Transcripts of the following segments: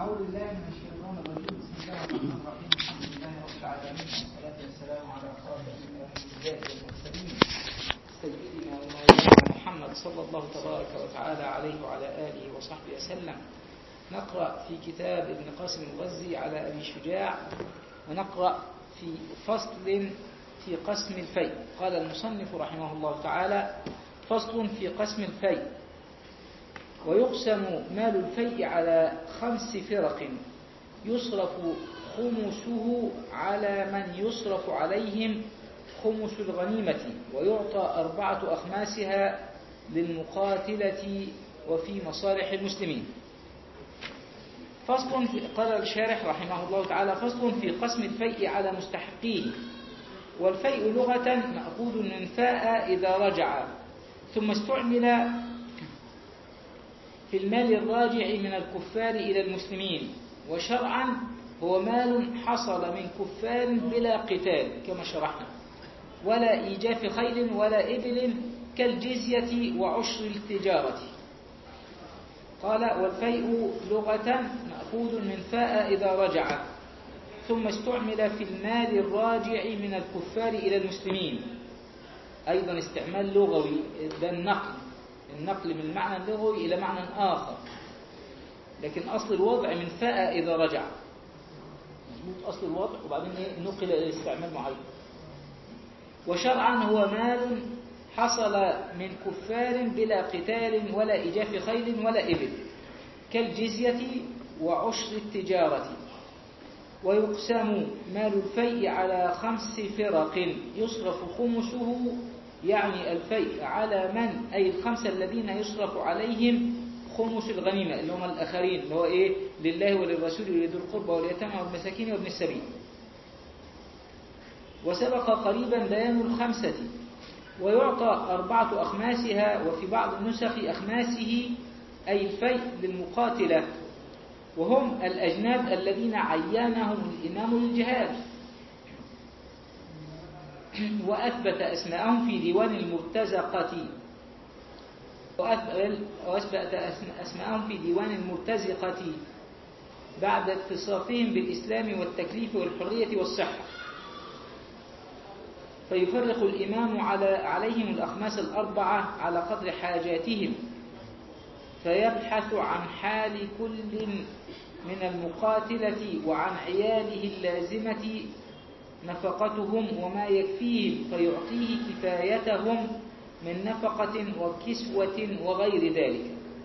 أعوذ بالله من الشيطان الرجيم بسم الله الرحمن الرحيم الحمد لله رب العالمين والصلاة والسلام على خاتم الأنبياء والمرسلين سيدنا ومولانا محمد صلى الله تبارك وتعالى عليه وعلى آله وصحبه وسلم نقرأ في كتاب ابن قاسم الغزي على أبي شجاع ونقرأ في فصل في قسم الفيء قال المصنف رحمه الله تعالى فصل في قسم الفيء ويقسم مال الفيء على خمس فرق يصرف خمسه على من يصرف عليهم خمس الغنيمة ويعطى أربعة أخماسها للمقاتلة وفي مصالح المسلمين فصل في قال الشارح رحمه الله تعالى فصل في قسم الفيء على مستحقيه والفيء لغة مأخوذ من فاء إذا رجع ثم استعمل في المال الراجع من الكفار إلى المسلمين وشرعا هو مال حصل من كفار بلا قتال كما شرحنا ولا إيجاف خيل ولا إبل كالجزية وعشر التجارة قال والفيء لغة مأخوذ من فاء إذا رجع ثم استعمل في المال الراجع من الكفار إلى المسلمين أيضا استعمال لغوي ده النقل النقل من المعنى اللغوي إلى معنى آخر لكن أصل الوضع من فاء إذا رجع مظبوط أصل الوضع وبعدين نقل إلى استعمال معين وشرعا هو مال حصل من كفار بلا قتال ولا إجاف خيل ولا إبل كالجزية وعشر التجارة ويقسم مال الفيء على خمس فرق يصرف خمسه يعني الفيء على من أي الخمسة الذين يصرف عليهم خمس الغنيمة اللي هم الآخرين اللي هو إيه لله وللرسول ولذي القربى واليتامى والمساكين وابن السبيل وسبق قريبا بيان الخمسة ويعطى أربعة أخماسها وفي بعض النسخ أخماسه أي الفيء للمقاتلة وهم الأجناد الذين عينهم الإمام للجهاد وأثبت أسماءهم في ديوان المرتزقة وأثبت أسماءهم في ديوان المرتزقة بعد اتصافهم بالإسلام والتكليف والحرية والصحة فيفرق الإمام على عليهم الأخماس الأربعة على قدر حاجاتهم فيبحث عن حال كل من المقاتلة وعن عياله اللازمة نفقتهم وما يكفيهم فيعطيه كفايتهم من نفقة وكسوة وغير ذلك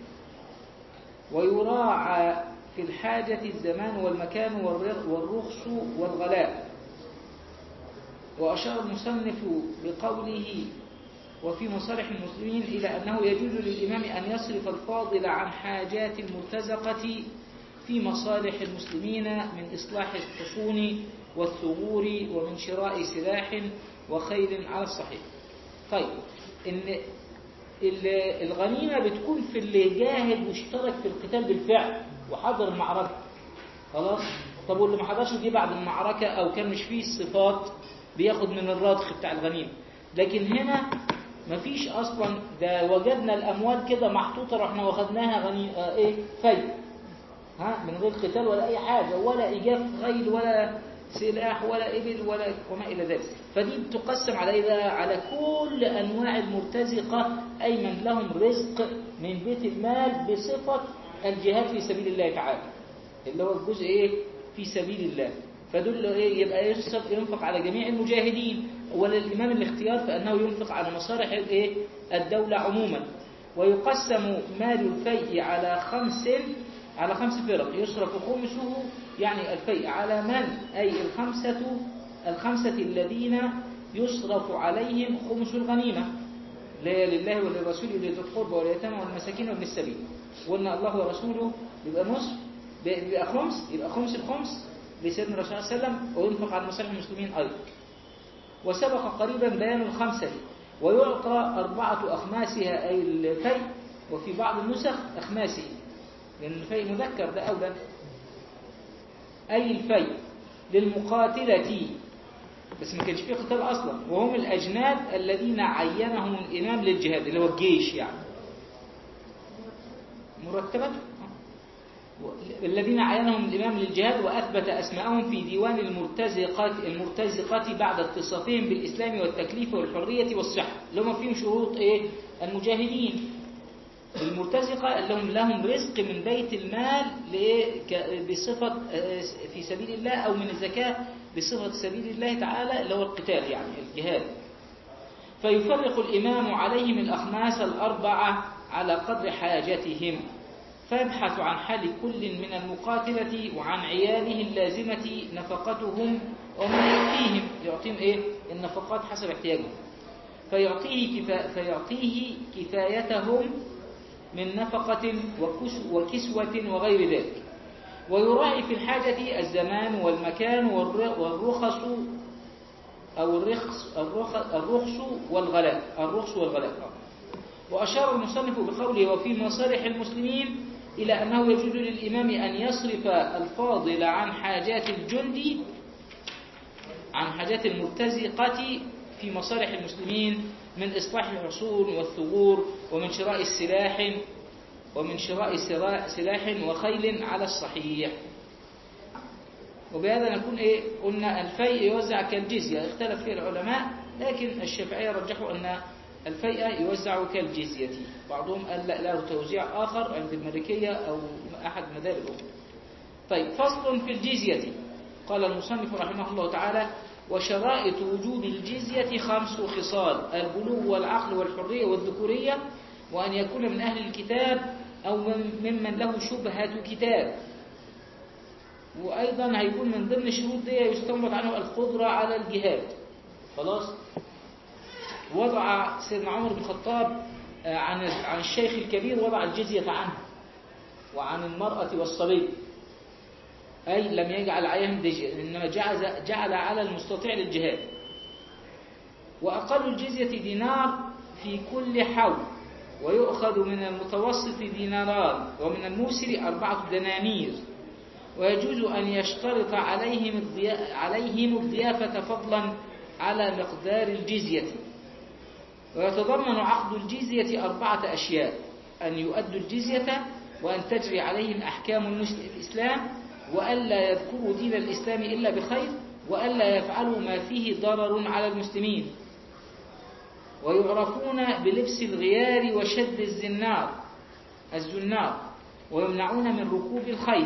ويراعى في الحاجة الزمان والمكان والرخص والغلاء وأشار المصنف بقوله وفي مصالح المسلمين إلى أنه يجوز للإمام أن يصرف الفاضل عن حاجات المرتزقة في مصالح المسلمين من إصلاح الحصون والثغور ومن شراء سلاح وخيل على الصحيح طيب إن الغنيمة بتكون في اللي جاهد واشترك في القتال بالفعل وحضر المعركة خلاص طب واللي ما حضرش دي بعد المعركة أو كان مش فيه الصفات بياخد من الرضخ بتاع الغنيمة لكن هنا مفيش أصلا ده وجدنا الأموال كده محطوطة رحنا واخدناها غني آه إيه في ها من غير قتال ولا أي حاجة ولا إيجاف خيل ولا سلاح ولا إبل ولا وما إلى ذلك فدي بتقسم على إيه على كل أنواع المرتزقة أي من لهم رزق من بيت المال بصفة الجهاد في سبيل الله تعالى اللي هو الجزء إيه في سبيل الله فدول إيه يبقى يصرف ينفق على جميع المجاهدين وللإمام الاختيار فأنه ينفق على مصالح الإيه الدولة عموما ويقسم مال الفيء على خمس على خمس فرق يصرف خمسه يعني الفيء على من أي الخمسة الخمسة الذين يصرف عليهم خمس الغنيمة لله وللرسول ولذي القربى واليتامى والمساكين وابن السبيل قلنا الله ورسوله يبقى نصف يبقى خمس يبقى خمس الخمس لسيدنا الرسول صلى الله عليه وسلم وينفق على مصالح المسلمين أيضا وسبق قريبا بيان الخمسة ويعطى أربعة أخماسها أي الفيء وفي بعض النسخ أخماسه لأن الفيء مذكر ده أولى أي الفيء للمقاتلة بس ما كانش فيه قتال أصلا وهم الأجناد الذين عينهم الإمام للجهاد اللي هو الجيش يعني مرتبته الذين عينهم الإمام للجهاد وأثبت أسماءهم في ديوان المرتزقة المرتزقة بعد اتصافهم بالإسلام والتكليف والحرية والصحة اللي هم فيهم شروط إيه؟ المجاهدين المرتزقة اللي هم لهم رزق من بيت المال لإيه؟ ك- بصفة آه، في سبيل الله أو من الزكاة بصفة سبيل الله تعالى اللي هو القتال يعني الجهاد فيفرق الإمام عليهم الأخماس الأربعة على قدر حاجتهم فيبحث عن حال كل من المقاتلة وعن عياله اللازمة نفقتهم وما يعطيهم يعطيهم إيه؟ النفقات حسب احتياجهم فيعطيه, كفا فيعطيه كفايتهم من نفقة وكس وكسوة وغير ذلك ويراعي في الحاجة الزمان والمكان والر- والرخص أو الرخص الرخص, الرخص والغلاء الرخص والغلاء وأشار المصنف بقوله وفي مصالح المسلمين إلى أنه يجوز للإمام أن يصرف الفاضل عن حاجات الجند عن حاجات المرتزقة في مصالح المسلمين من إصلاح الحصون والثغور ومن شراء السلاح ومن شراء سرا- سلاح وخيل على الصحيح وبهذا نكون إيه قلنا الفيء يوزع كالجزية اختلف فيه العلماء لكن الشافعية رجحوا أن الفيء يوزع كالجزية بعضهم قال لا له توزيع آخر عند المالكية أو أحد مذاهب الأخرى طيب فصل في الجزية قال المصنف رحمه الله تعالى وشرائط وجوب الجزية خمس خصال البلوغ والعقل والحرية والذكورية وأن يكون من أهل الكتاب أو من- ممن له شبهة كتاب وأيضا هيكون من ضمن الشروط دي يستنبط عنه القدرة على الجهاد خلاص وضع سيدنا عمر بن الخطاب آه، عن عن الشيخ الكبير وضع الجزية عنه وعن المرأة والصبي أي لم يجعل عليهم دجية إنما جعل, جعل على المستطيع للجهاد وأقل الجزية دينار في كل حول ويؤخذ من المتوسط ديناران ومن الموسر أربعة دنانير ويجوز أن يشترط عليهم الضيا- عليهم الضيافة فضلا على مقدار الجزية ويتضمن عقد الجزية أربعة أشياء أن يؤدوا الجزية وأن تجري عليهم أحكام المس- الإسلام وألا يذكروا دين الإسلام إلا بخير وألا يفعلوا ما فيه ضرر على المسلمين ويعرفون بلبس الغيار وشد الزنار الزنار ويمنعون من ركوب الخيل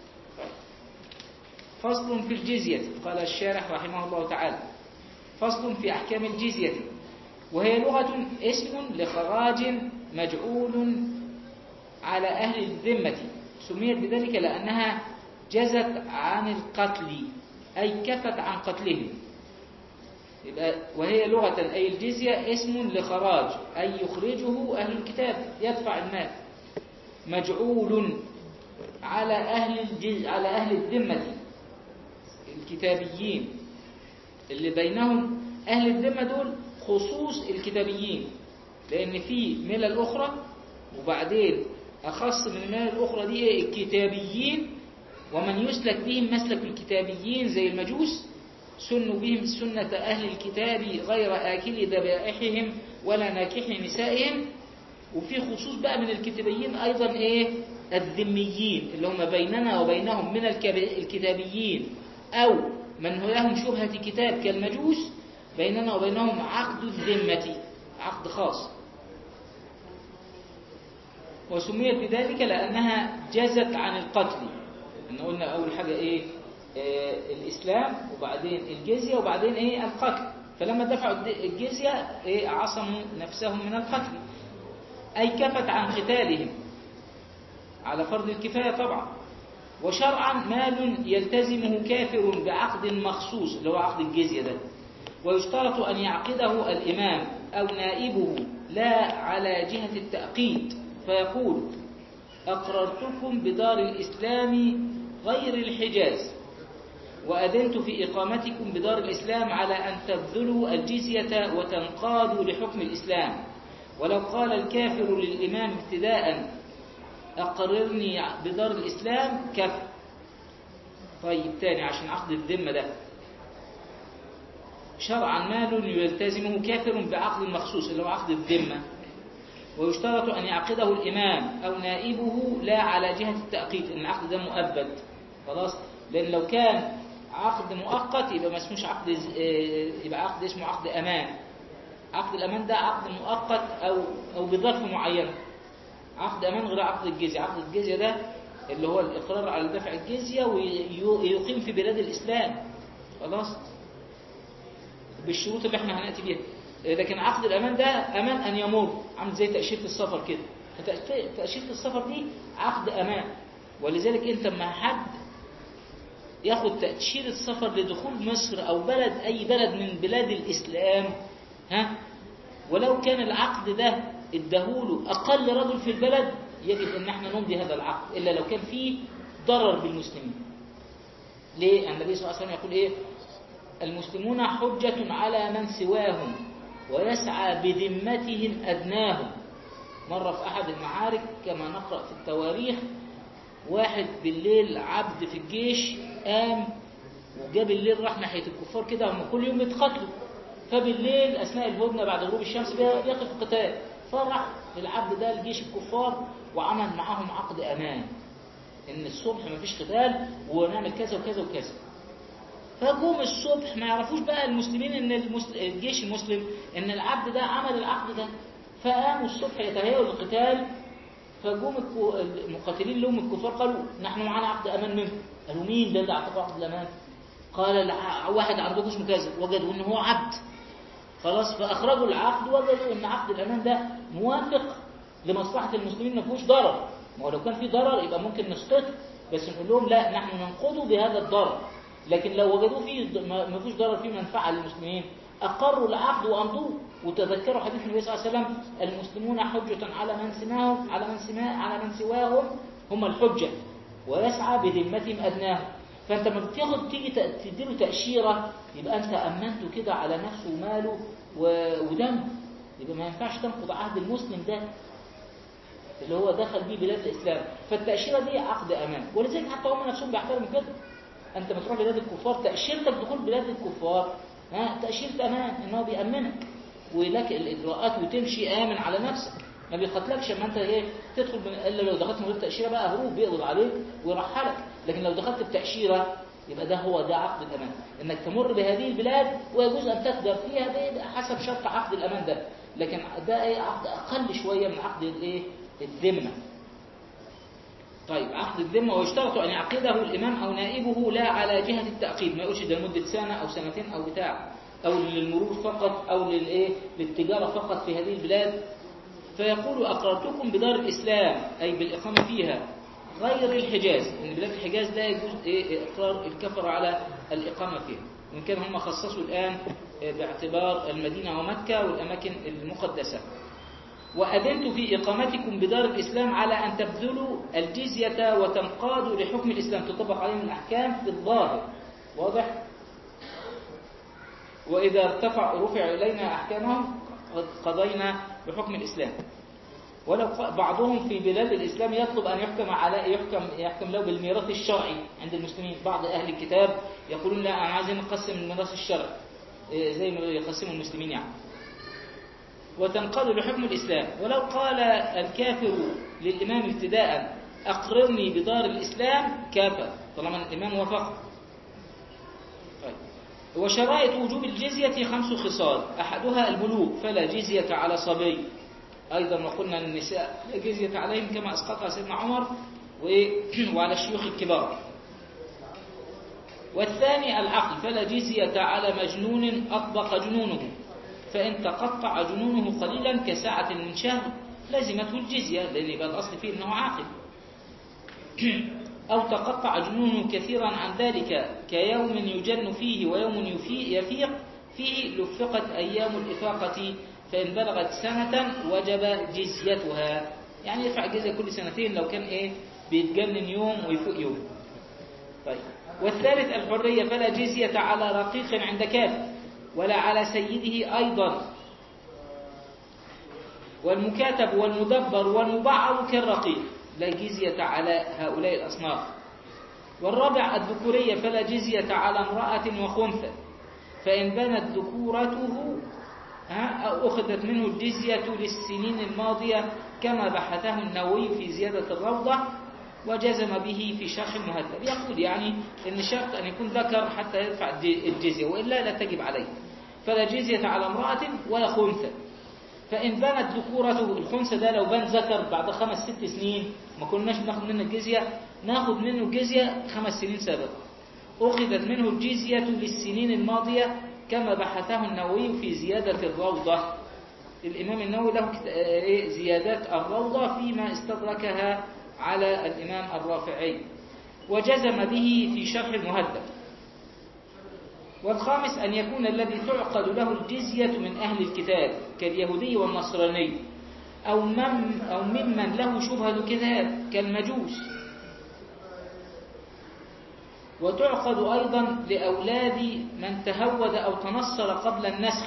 فصل في الجزية قال الشارح رحمه الله تعالى فصل في أحكام الجزية وهي لغة اسم لخراج مجعول على أهل الذمة سميت بذلك لأنها جزت عن القتل أي كفت عن قتلهم يبقى وهي لغة أي الجزية اسم لخراج أي يخرجه أهل الكتاب يدفع المال مجعول على أهل الجز... على أهل الذمة الكتابيين اللي بينهم أهل الذمة دول خصوص الكتابيين لأن في ملل أخرى وبعدين أخص من الملل الأخرى دي إيه؟ الكتابيين ومن يسلك بهم مسلك الكتابيين زي المجوس سنوا بهم سنة أهل الكتاب غير آكل ذبائحهم ولا ناكح نسائهم وفي خصوص بقى من الكتابيين أيضا إيه الذميين اللي هم بيننا وبينهم من الكب- الكتابيين أو من هو لهم شبهة كتاب كالمجوس بيننا وبينهم عقد الذمة عقد خاص وسميت بذلك لأنها جزت عن القتل إن قلنا أول حاجة إيه آه الإسلام وبعدين الجزية وبعدين إيه القتل فلما دفعوا الد- الجزية إيه عصموا نفسهم من القتل أي كفت عن قتالهم على فرض الكفاية طبعا وشرعا مال يلتزمه كافر بعقد مخصوص اللي هو عقد الجزية ده ويشترط أن يعقده الإمام أو نائبه لا على جهة التأقيد فيقول أقررتكم بدار الإسلام غير الحجاز وأذنت في إقامتكم بدار الإسلام على أن تبذلوا الجزية وتنقادوا لحكم الإسلام ولو قال الكافر للإمام ابتداء أقررني بدار الإسلام كفر طيب تاني عشان عقد الذمة ده شرعا مال يلتزمه كافر بعقد مخصوص اللي هو عقد الذمة ويشترط أن يعقده الإمام أو نائبه لا على جهة التأقيد إن العقد ده مؤبد خلاص لأن لو كان عقد مؤقت يبقى ما اسموش عقد ز- آه، يبقى عقد اسمه عقد أمان عقد الأمان ده عقد مؤقت أو أو بظرف معين عقد أمان غير عقد الجزية عقد الجزية ده اللي هو الإقرار على دفع الجزية ويقيم في بلاد الإسلام خلاص بالشروط اللي احنا هنأتي بيها لكن عقد الأمان ده أمان أن يمر عامل زي تأشيرة السفر كده فتأ- تأشيرة السفر دي عقد أمان ولذلك أنت لما حد ياخد تأشيرة سفر لدخول مصر أو بلد أي بلد من بلاد الإسلام ها ولو كان العقد ده اداهوله أقل رجل في البلد يجب أن احنا نمضي هذا العقد إلا لو كان فيه ضرر بالمسلمين ليه؟ النبي صلى الله عليه وسلم يقول إيه المسلمون حجة على من سواهم ويسعى بذمتهم أدناهم مرة في أحد المعارك كما نقرأ في التواريخ واحد بالليل عبد في الجيش قام وجاب الليل راح ناحية الكفار كده هم كل يوم بيتقاتلوا فبالليل أثناء الهدنة بعد غروب الشمس بيقف القتال فراح العبد ده لجيش الكفار وعمل معاهم عقد أمان إن الصبح مفيش قتال ونعمل كذا وكذا وكذا فجم الصبح ما يعرفوش بقى المسلمين ان المسل... الجيش المسلم ان العبد ده عمل العقد ده فقاموا الصبح يتهيأوا للقتال فجم الكو- المقاتلين لهم الكفار قالوا نحن معنا عقد امان منكم قالوا مين ده اللي اعطاكم عقد الامان قال الع- واحد عندكم اسمه كذا وجدوا ان هو عبد خلاص فاخرجوا العقد وجدوا ان عقد الامان ده موافق لمصلحه المسلمين ما فيهوش ضرر ما هو لو كان في ضرر يبقى ممكن نسقطه بس نقول لهم لا نحن ننقضه بهذا الضرر لكن لو وجدوه فيه ما ما فيهوش ضرر فيه منفعه للمسلمين اقروا العقد وامضوه وتذكروا حديث النبي صلى الله عليه وسلم المسلمون حجة على من سماهم على من سما على من سواهم هم الحجة ويسعى بذمتهم ادناهم فانت لما بتاخد تيجي ت- تديله تأشيرة يبقى انت امنته كده على نفسه وماله و- ودمه يبقى ما ينفعش تنقض عهد المسلم ده اللي هو دخل بيه بلاد الإسلام فالتأشيرة دي عقد أمان ولذلك حتى هم نفسهم بيحترموا كده أنت ما تروح بلاد الكفار تأشيرتك دخول بلاد الكفار ها تأشيرة أمان إن هو بيأمنك ولك الإجراءات وتمشي آمن على نفسك ما بيقتلكش اما انت ايه تدخل من الا لو دخلت من غير تاشيره بقى هروب بيقبض عليك ويرحلك لكن لو دخلت بتاشيره يبقى ده هو ده عقد الامان انك تمر بهذه البلاد ويجوز ان تقدر فيها ده يبقى حسب شرط عقد الامان ده لكن ده ايه عقد اقل شويه من عقد الايه الذمه طيب عقد الذمة ويشترط أن يعقده الإمام أو نائبه لا على جهة التأقيد ما يقولش ده لمدة سنة أو سنتين أو بتاع أو للمرور فقط أو للإيه للتجارة فقط في هذه البلاد فيقول أقررتكم بدار الإسلام أي بالإقامة فيها غير الحجاز إن بلاد الحجاز لا يجوز إيه إقرار الكفر على الإقامة فيها وإن كان هم خصصوا الآن باعتبار المدينة ومكة والأماكن المقدسة وأذنت في إقامتكم بدار الإسلام على أن تبذلوا الجزية وتنقادوا لحكم الإسلام تطبق عليهم الأحكام في الظاهر واضح؟ وإذا ارتفع رفع إلينا أحكامهم قد قضينا بحكم الإسلام ولو بعضهم في بلاد الإسلام يطلب أن يحكم على يحكم يحكم له بالميراث الشرعي عند المسلمين بعض أهل الكتاب يقولون لا أنا عايزين نقسم الميراث الشرعي زي ما يقسموا المسلمين يعني وتنقاد لحكم الإسلام ولو قال الكافر للإمام ابتداء أقررني بدار الإسلام كافر طالما الإمام وافق طيب وشرائط وجوب الجزية خمس خصال أحدها البلوغ فلا جزية على صبي أيضا وقلنا النساء لا جزية عليهم كما أسقطها سيدنا عمر وعلى الشيوخ الكبار والثاني العقل فلا جزية على مجنون أطبق جنونه فإن تقطع جنونه قليلا كساعة من شهر لزمته الجزية لأن يبقى الأصل فيه أنه عاقل أو تقطع جنونه كثيرا عن ذلك كيوم يجن فيه ويوم يفيق فيه لفقت أيام الإفاقة فإن بلغت سنة وجب جزيتها يعني يدفع جزية كل سنتين لو كان إيه بيتجنن يوم ويفوق يوم طيب والثالث الحرية فلا جزية على رقيق عند كافر ولا على سيده أيضا والمكاتب والمدبر والمبعض كالرقيق لا جزية على هؤلاء الأصناف والرابع الذكورية فلا جزية على امرأة وخنثى فإن بنت ذكورته ها أو أخذت منه الجزية للسنين الماضية كما بحثه النووي في زيادة الروضة وجزم به في شرح المهذب يقول يعني ان شرط ان يكون ذكر حتى يدفع الجزية والا لا تجب عليه فلا جزية على امرأة ولا خنثى فإن بنت ذكورته الخنثى ده لو بان ذكر بعد خمس ست سنين ما كناش بناخد منه الجزية ناخد منه الجزية خمس سنين سابقا أخذت منه الجزية للسنين الماضية كما بحثه النووي في زيادة الروضة الإمام النووي له كت- آه، إيه، زيادات الروضة فيما استدركها على الإمام الرافعي وجزم به في شرح المهذب والخامس أن يكون الذي تعقد له الجزية من أهل الكتاب كاليهودي والنصراني أو, من أو ممن له شبهة الكتاب كالمجوس وتعقد أيضا لأولاد من تهود أو تنصر قبل النسخ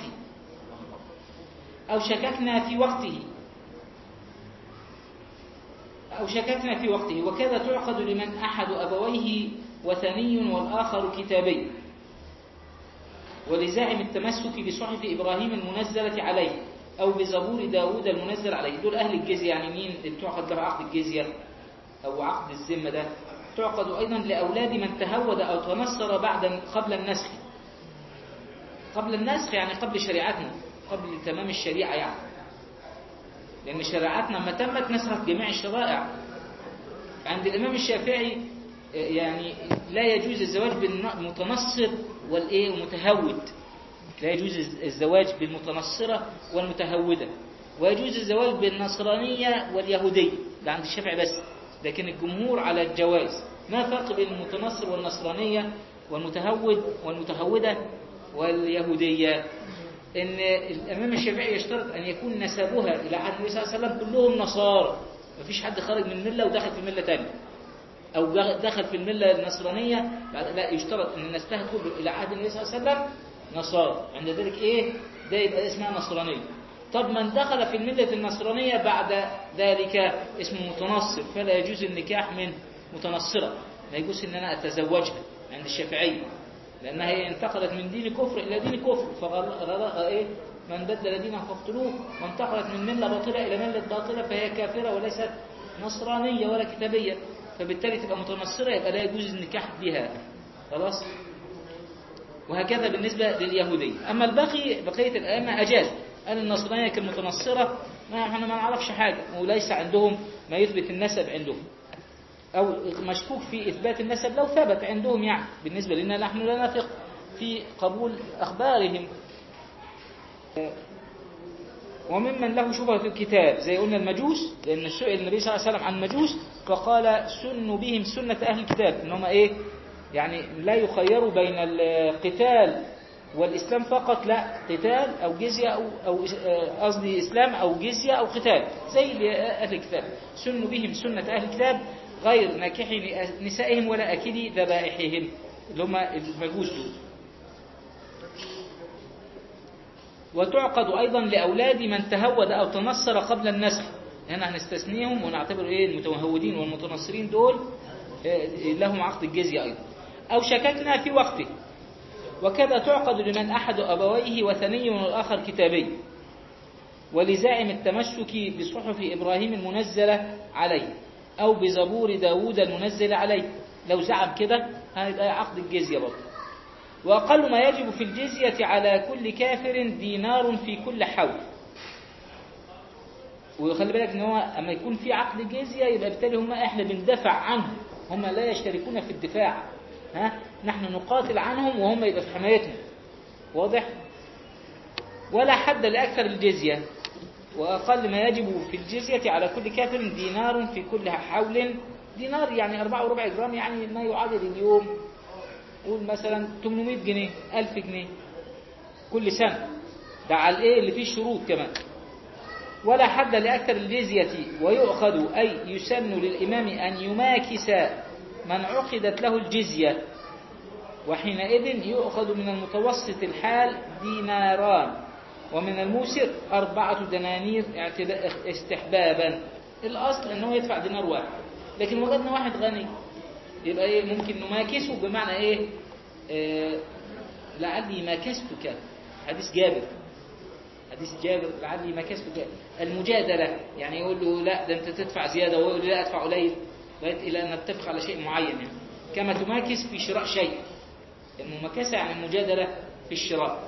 أو شككنا في وقته أو شككنا في وقته وكذا تعقد لمن أحد أبويه وثني والآخر كتابي ولزاعم التمسك بصحف إبراهيم المنزلة عليه أو بزبور داود المنزل عليه دول أهل الجزية يعني مين اللي تعقد له عقد الجزية أو عقد الذمة ده تعقد أيضا لأولاد من تهود أو تنصر بعد قبل النسخ قبل النسخ يعني قبل شريعتنا قبل تمام الشريعة يعني لأن شريعتنا لما تمت نسخت جميع الشرائع عند الإمام الشافعي يعني لا يجوز الزواج بالمتنصر والإيه المتهود لا يجوز الزواج بالمتنصرة والمتهودة ويجوز الزواج بالنصرانية واليهودية ده عند الشافعي بس لكن الجمهور على الجواز ما فرق بين المتنصر والنصرانية والمتهود والمتهودة واليهودية ان الامام الشافعي يشترط ان يكون نسبها الى عهد النبي صلى الله عليه وسلم كلهم نصارى مفيش حد خرج من المله ودخل في مله ثانيه او دخل في المله النصرانيه لا يشترط ان نسبها تكون الى عهد النبي صلى الله عليه وسلم نصارى عند ذلك ايه ده يبقى اسمها نصرانيه طب من دخل في المله النصرانيه بعد ذلك اسمه متنصر فلا يجوز النكاح من متنصره لا يجوز ان انا اتزوجها عند الشافعيه لأنها هي انتقلت من دين كفر إلى دين كفر فغرق إيه من بدل دينه فاقتلوه وانتقلت من ملة باطلة إلى ملة باطلة فهي كافرة وليست نصرانية ولا كتابية فبالتالي تبقى متنصرة يبقى لا يجوز النكاح بها خلاص وهكذا بالنسبة لليهودية أما الباقي بقية الأئمة أجاز قال النصرانية كالمتنصرة ما احنا ما نعرفش حاجة وليس عندهم ما يثبت النسب عندهم أو مشكوك في إثبات النسب لو ثبت عندهم يعني بالنسبة لنا نحن لا نثق في قبول أخبارهم وممن له شبهة في الكتاب زي قلنا المجوس لأن سئل النبي صلى الله عليه وسلم عن المجوس فقال سنوا بهم سنة أهل الكتاب إنهم إيه يعني لا يخيروا بين القتال والإسلام فقط لا قتال أو جزية أو أو قصدي إسلام أو جزية أو قتال زي أهل الكتاب سنوا بهم سنة أهل الكتاب غير ناكحي نسائهم ولا أكلي ذبائحهم اللي هم المجوس دول وتعقد أيضا لأولاد من تهود أو تنصر قبل النسخ هنا هنستثنيهم ونعتبر إيه المتهودين والمتنصرين دول لهم عقد الجزية أيضا أو شككنا في وقته وكذا تعقد لمن أحد أبويه وثني والآخر كتابي ولزائم التمسك بصحف إبراهيم المنزلة عليه أو بزبور داود المنزل عليه لو زعم كده هيبقى عقد الجزية برضه وأقل ما يجب في الجزية على كل كافر دينار في كل حول وخلي بالك ان هو اما يكون في عقد جزية يبقى بالتالي هم احنا بندافع عنهم هم لا يشتركون في الدفاع ها نحن نقاتل عنهم وهم يبقى في حمايتنا واضح ولا حد لأكثر الجزية وأقل ما يجب في الجزية على كل كافر دينار في كل حول دينار يعني أربعة وربع جرام يعني ما يعادل اليوم قول مثلا 800 جنيه 1000 جنيه كل سنة ده على الايه اللي فيه شروط كمان ولا حد لأكثر الجزية ويؤخذ أي يسن للإمام أن يماكس من عقدت له الجزية وحينئذ يؤخذ من المتوسط الحال ديناران ومن الموسر أربعة دنانير استحبابا الأصل أنه يدفع دينار واحد لكن وجدنا واحد غني يبقى إيه ممكن نماكسه بمعنى إيه آه لعلي ماكستك حديث جابر حديث جابر لعلي ما كسب المجادلة يعني يقول له لا ده أنت تدفع زيادة ويقول له لا أدفع قليل لغاية إلى أن نتفق على شيء معين يعني كما تماكس في شراء شيء المماكسة يعني المجادلة في الشراء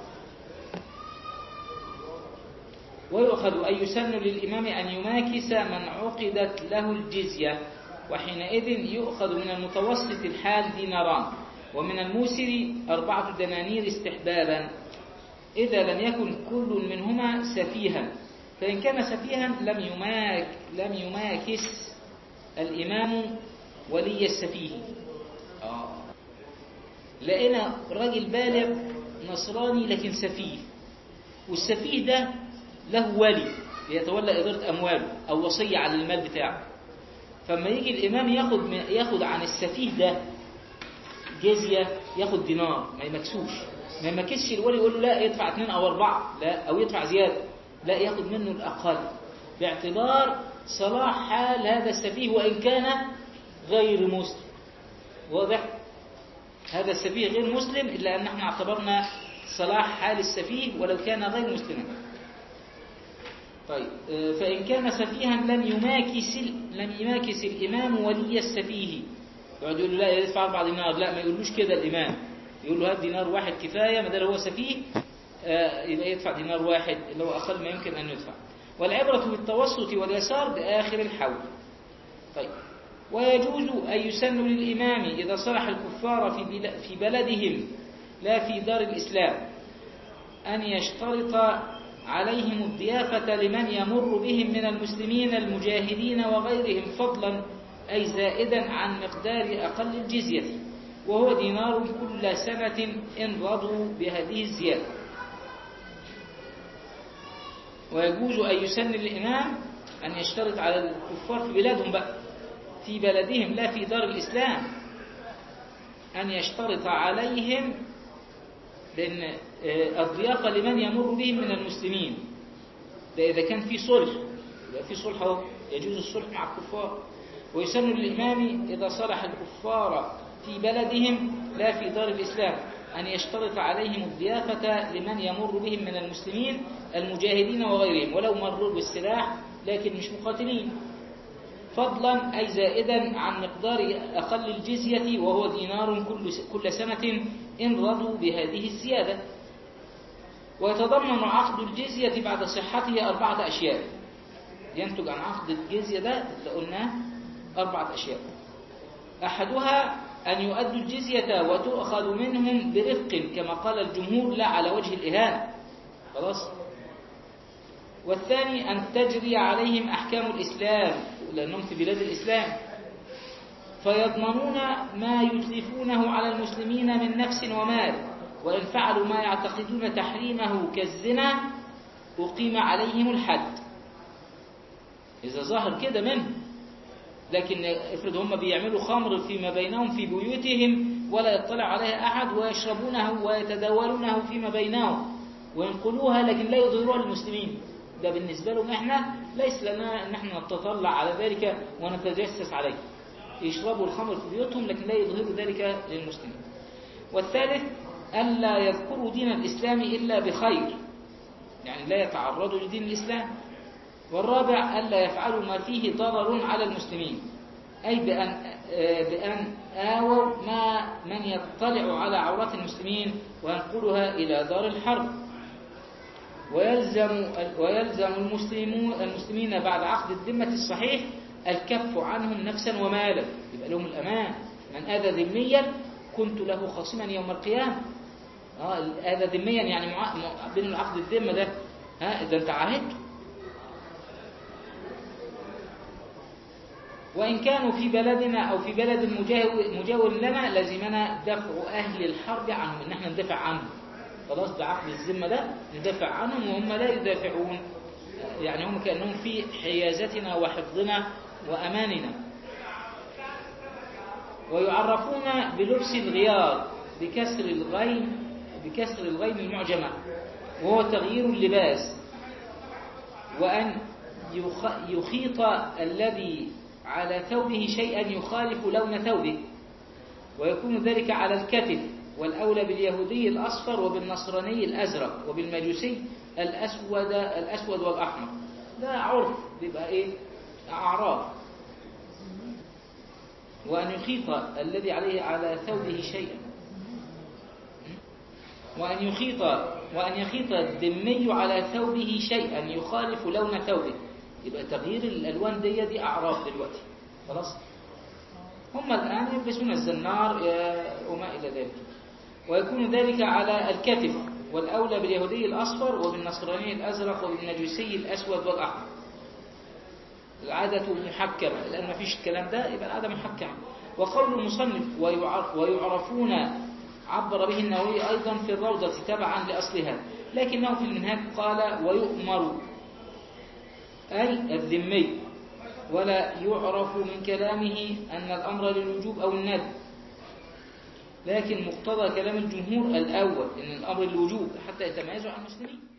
ويؤخذ أن يسن للإمام أن يماكس من عقدت له الجزية وحينئذ يؤخذ من المتوسط الحال ديناران ومن الموسر أربعة دنانير استحبابا إذا لم يكن كل منهما سفيها فإن كان سفيها لم يماك لم يماكس الإمام ولي السفيه آه. لقينا راجل بالغ نصراني لكن سفيه والسفيه ده له ولي يتولى إدارة أمواله أو وصية على المال بتاعه فما يجي الإمام ياخد ياخد عن السفيه ده جزية ياخد دينار ما يمكسوش ما يمكسش الولي يقول له لا يدفع اثنين أو أربعة لا أو يدفع زيادة لا ياخد منه الأقل باعتبار صلاح حال هذا السفيه وإن كان غير مسلم واضح هذا السفيه غير مسلم إلا أن احنا اعتبرنا صلاح حال السفيه ولو كان غير مسلما طيب فإن كان سفيها لم يماكس لم يماكس الإمام ولي السفيه يقعد يقول له لا يدفع أربع دينار لا ما يقولوش كده الإمام يقول له هات دينار واحد كفاية ما دام هو سفيه يبقى يدفع دينار واحد اللي هو أقل ما يمكن أن يدفع والعبرة بالتوسط واليسار بآخر الحول طيب ويجوز أن يسن للإمام إذا صلح الكفار في في بلدهم لا في دار الإسلام أن يشترط عليهم الضيافة لمن يمر بهم من المسلمين المجاهدين وغيرهم فضلا أي زائدا عن مقدار أقل الجزية وهو دينار كل سنة إن رضوا بهذه الزيادة ويجوز أن يسن الإمام أن يشترط على الكفار في بلادهم بقى في بلدهم لا في دار الإسلام أن يشترط عليهم لأن الضيافة لمن يمر بهم من المسلمين ده إذا كان في صلح يبقى في صلح أهو يجوز الصلح مع الكفار ويسن للإمام إذا صلح الكفار في بلدهم لا في دار الإسلام أن يشترط عليهم الضيافة لمن يمر بهم من المسلمين المجاهدين وغيرهم ولو مروا بالسلاح لكن مش مقاتلين فضلا أي زائدا عن مقدار أقل الجزية وهو دينار كل كل سنة إن رضوا بهذه الزيادة ويتضمن عقد الجزية بعد صحته أربعة أشياء ينتج عن عقد الجزية ده اللي قلناه أربعة أشياء أحدها أن يؤدوا الجزية وتؤخذ منهم برفق كما قال الجمهور لا على وجه الإهانة خلاص والثاني أن تجري عليهم أحكام الإسلام لأنهم في بلاد الإسلام فيضمنون ما يتلفونه على المسلمين من نفس ومال وإن فعلوا ما يعتقدون تحريمه كالزنا أقيم عليهم الحد إذا ظهر كده منه لكن افرض هم بيعملوا خمر فيما بينهم في بيوتهم ولا يطلع عليها أحد ويشربونه ويتداولونه فيما بينهم وينقلوها لكن لا يظهروها للمسلمين ده بالنسبة لهم احنا ليس لنا ان احنا نتطلع على ذلك ونتجسس عليه يشربوا الخمر في بيوتهم لكن لا يظهروا ذلك للمسلمين والثالث ألا يذكروا دين الإسلام إلا بخير يعني لا يتعرضوا لدين الإسلام والرابع ألا يفعلوا ما فيه ضرر على المسلمين أي بأن, بأن آووا ما من يطلع على عورات المسلمين وينقلها إلى دار الحرب ويلزم ويلزم المسلمون المسلمين بعد عقد الذمة الصحيح الكف عنهم نفسا ومالا يبقى لهم الأمان من آذى ذميا كنت له خصما يوم القيامة اه آذى ذميا يعني مع... بين عقد الذمة ده ها إذا أنت عاهدته وإن كانوا في بلدنا أو في بلد مجاور لنا لزمنا دفع أهل الحرب عنهم إن احنا ندافع عنهم خلاص بعقد الذمة ده ندافع عنهم وهم لا يدافعون يعني هم كأنهم في حيازتنا وحفظنا وأماننا ويعرفون بلبس الغيار بكسر الغين بكسر الغين المعجمة وهو تغيير اللباس وأن يخيط الذي على ثوبه شيئا يخالف لون ثوبه ويكون ذلك على الكتف والأولى باليهودي الأصفر وبالنصراني الأزرق وبالمجوسي الأسود الأسود والأحمر ده عرف بيبقى إيه أعراف وأن يخيط الذي عليه على ثوبه شيئا وأن يخيط وأن يخيط الذمي على ثوبه شيئا يخالف لون ثوبه يبقى تغيير الألوان دي دي أعراف دلوقتي خلاص هم الآن يلبسون الزنار وما إلى ذلك ويكون ذلك على الكتف والأولى باليهودي الأصفر وبالنصراني الأزرق وبالمجوسي الأسود والأحمر العادة محكمة لأن ما فيش الكلام ده يبقى العادة محكمة وقول المصنف ويعرفون عبر به النووي أيضا في الروضة تبعا لأصلها لكنه في المنهاج قال ويؤمر أي الذمي ولا يعرف من كلامه أن الأمر للوجوب أو الندب لكن مقتضى كلام الجمهور الأول أن الأمر للوجوب حتى يتميزوا عن المسلمين